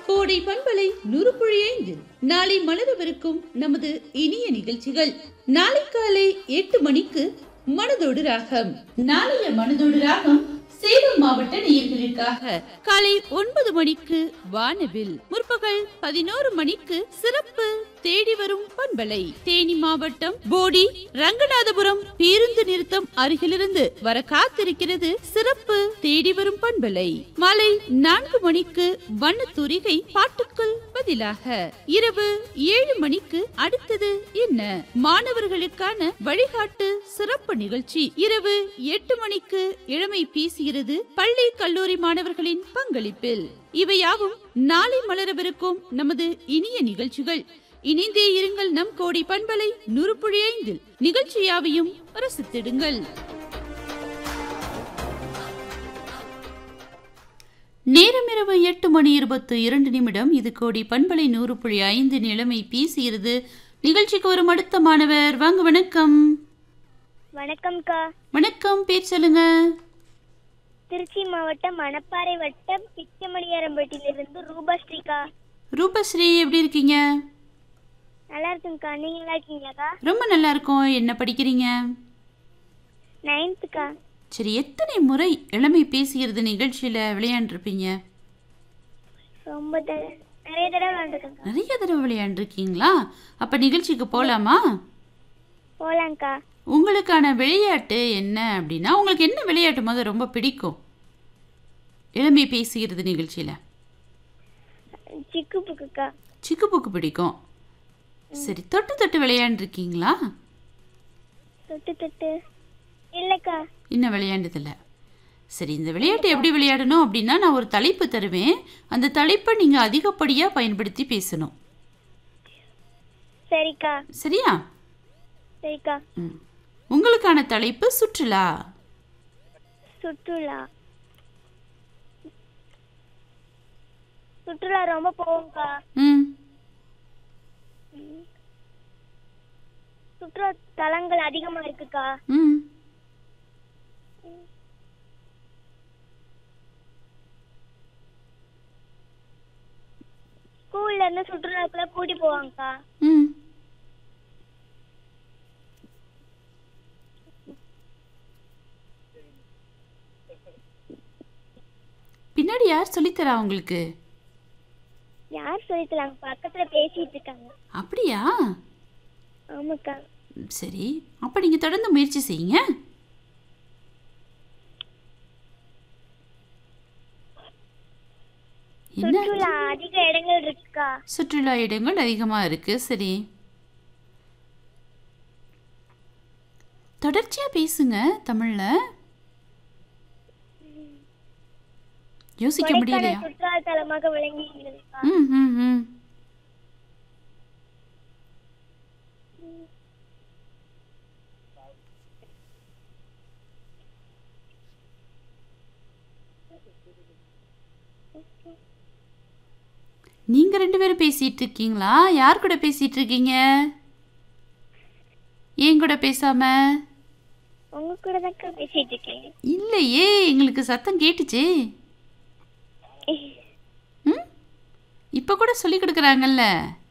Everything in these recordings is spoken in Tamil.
கோடை பண்பலை நுறுப்புழி ஐந்து நாளை மலரவிருக்கும் நமது இனிய நிகழ்ச்சிகள் நாளை காலை எட்டு மணிக்கு மனதோடு ராகம் நாளைய மனதோடு ராகம் சேலம் மாவட்ட நேயர்களுக்காக காலை ஒன்பது மணிக்கு வானவில் முற்பகல் பதினோரு மணிக்கு சிறப்பு தேடி வரும் பண்பலை தேனி மாவட்டம் போடி ரங்கநாதபுரம் பேருந்து நிறுத்தம் அருகிலிருந்து வர காத்திருக்கிறது சிறப்பு தேடி வரும் பண்பலை மாலை நான்கு மணிக்கு வண்ணத்தூரிகை பாட்டுக்குள் பதிலாக இரவு ஏழு மணிக்கு அடுத்தது என்ன மாணவர்களுக்கான வழிகாட்டு சிறப்பு நிகழ்ச்சி இரவு எட்டு மணிக்கு இளமை பேசுகிறது பள்ளி கல்லூரி மாணவர்களின் பங்களிப்பில் இவையாவும் நாளை மலரவிருக்கும் நமது இனிய நிகழ்ச்சிகள் இணைந்தே இருங்கள் நம் கோடி பண்பலை நுறுப்புழி ஐந்தில் நிகழ்ச்சியாவையும் ரசித்திடுங்கள் நேரம் இரவு எட்டு மணி இருபத்து இரண்டு நிமிடம் இது கோடி பண்பலை நூறு புள்ளி ஐந்து நிலைமை பேசுகிறது நிகழ்ச்சிக்கு வரும் அடுத்த மாணவர் வாங்க வணக்கம் வணக்கம்க்கா வணக்கம் பேர் சொல்லுங்க திருச்சி மாவட்டம் மணப்பாறை வட்டம் பிச்சமணியாரம்பட்டியிலிருந்து ரூபாஸ்ரீக்கா ரூபஸ்ரீ எப்படி இருக்கீங்க நல்லா இருக்குங்கக்கா நீங்க நல்லா இருக்கீங்களாக்கா ரொம்ப நல்லா இருக்கோம் என்ன படிக்கிறீங்க நைன்த்துக்கா சரி எத்தனை முறை இளமை பேசுகிறது நிகழ்ச்சியில விளையாண்டுருப்பீங்க ரொம்ப த- நிறைய தடவை விளாண்டுருக்கேங்க்கா நிறைய தடவை விளையாண்டுருக்கீங்களா அப்ப நிகழ்ச்சிக்கு போலாமா போலாங்க்கா உங்களுக்கான விளையாட்டு என்ன அப்படின்னா உங்களுக்கு என்ன விளையாட்டு முதல் ரொம்ப பிடிக்கும் இளமை பேசுகிறது நிகழ்ச்சியில சிக்கு புக்குக்கா சிக்கு புக்கு பிடிக்கும் சரி தொட்டு தொட்டு விளையாண்டுருக்கீங்களா தொட்டு தொட்டு இல்லைக்கா இன்னும் விளையாண்டதில்ல சரி இந்த விளையாட்டு எப்படி விளையாடணும் அப்படின்னா நான் ஒரு தலைப்பு தருவேன் அந்த தலைப்பை நீங்கள் அதிகப்படியாக பயன்படுத்தி பேசணும் சரிக்கா சரியா சரிக்கா ம் உங்களுக்கான தலைப்பு சுற்றுலா சுற்றுலா சுற்றுலா ரொம்ப போவோம்க்கா ம் சுற்றுலா தலங்கள் அதிகமா இருக்குக்கா ம் ஸ்கூல்ல இருந்து சுற்றுலாக்குள்ள கூட்டி போவாங்கக்கா ம் பின்னாடி யார் சொல்லித்தரா உங்களுக்கு யார் சொல்லித்தலாங்க பக்கத்துல பேசிட்டு இருக்காங்க அப்படியா ஆமாக்கா ம், சரி அப்போ நீங்கள் தொடர்ந்து முயற்சி செய்யுங்க என்ன சுற்றுலா அதிக இடங்கள் இருக்குக்கா சுற்றுலா இடங்கள் அதிகமாக இருக்கு சரி தொடர்ச்சியாக பேசுங்க தமிழ்ல யோசிக்க கொடைக்கானல் முடியலையா சுற்றுலா தலமாக விளங்குகிறதுக்கா ம் ம் ம் நீங்க ரெண்டு பேரும் பேசிட்டு இருக்கீங்களா யார் கூட பேசிட்டு இருக்கீங்க ஏன் கூட பேசாம உங்க கூட தான்க்கா பேசிட்டு இருக்கேன் இல்லையே எங்களுக்கு சத்தம் கேட்டுச்சு ம் இப்போ கூட சொல்லி கொடுக்குறாங்கல்ல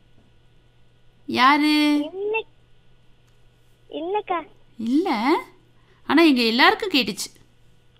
யாரு இல்ல இல்லக்கா இல்லை ஆனால் எங்கள் எல்லாருக்கும் கேட்டுச்சு